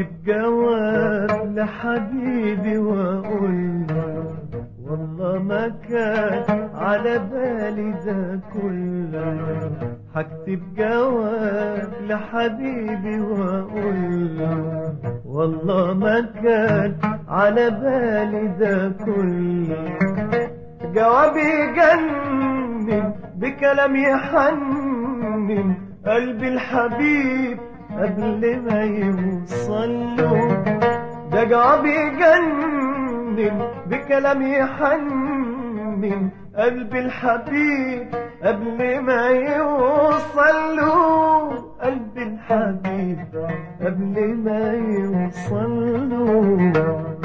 هكتب جواب لحبيبي واقول له والله ما كان على بالي ده كله هكتب جواب لحبيبي واقول له والله ما كان على بالي ده كله جوابي يجنن بكلام يحنن قلبي الحبيب قبل ما يوصل له ده جوابي يجنن بكلام يحنن قلبي الحبيب قبل ما يوصل له قلبي الحبيب قبل ما يوصل له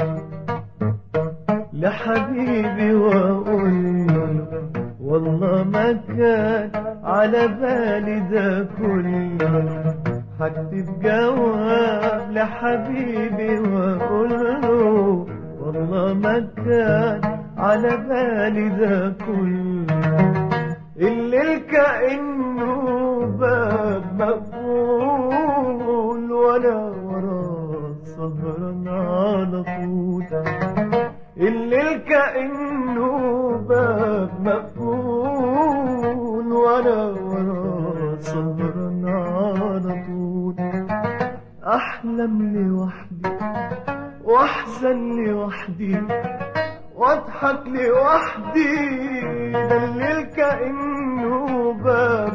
لحبيبي واقول له والله ما كان على بالي ده كله هكتب جواب لحبيبي واقول له والله ما كان على بالي ده كله الليل كأنه باب مقفول وانا وراه سهران على طول الليل كأنه باب مقفول وانا وراه سهران على طول احلم لوحدي واحزن لوحدي واضحك لوحدي ده الليل كأنه باب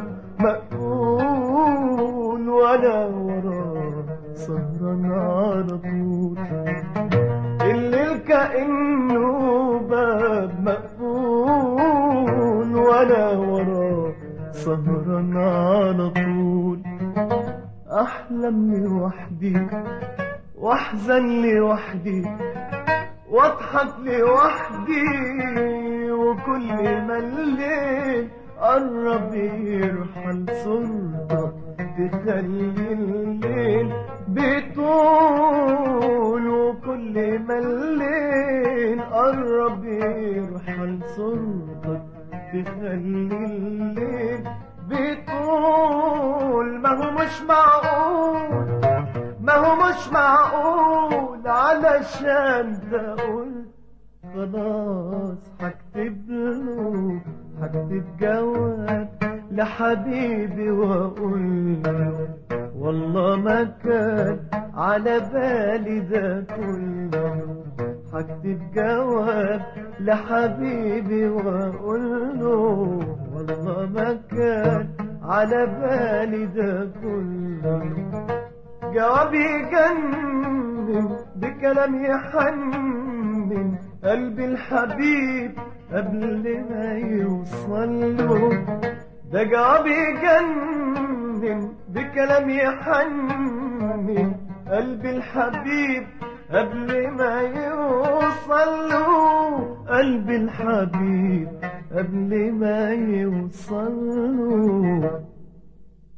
مقفول وانا وراه سهران على طول الليل كأنه باب مقفول وانا وراه سهران على طول احلم لوحدي واحزن لوحدي واضحك لوحدي وكل ما الليل قرب يرحل صورتك تخلي الليل بطول وكل ما الليل قرب يرحل صورتك تخلي الليل بطول ما هو مش معقول ما هو مش معقول علشان ده قلت خلاص هكتب له هكتب جواب لحبيبي واقول له والله ما كان على بالي ده كله هكتب جواب لحبيبي واقول له والله ما كان على بالي ده كله جوابي يجنن بكلام يحنن قلبي الحبيب قبل ما يوصل له ده جوابي يجنن بكلام يحنن قلبي الحبيب قبل ما يوصل له قلبي الحبيب قبل ما يوصل له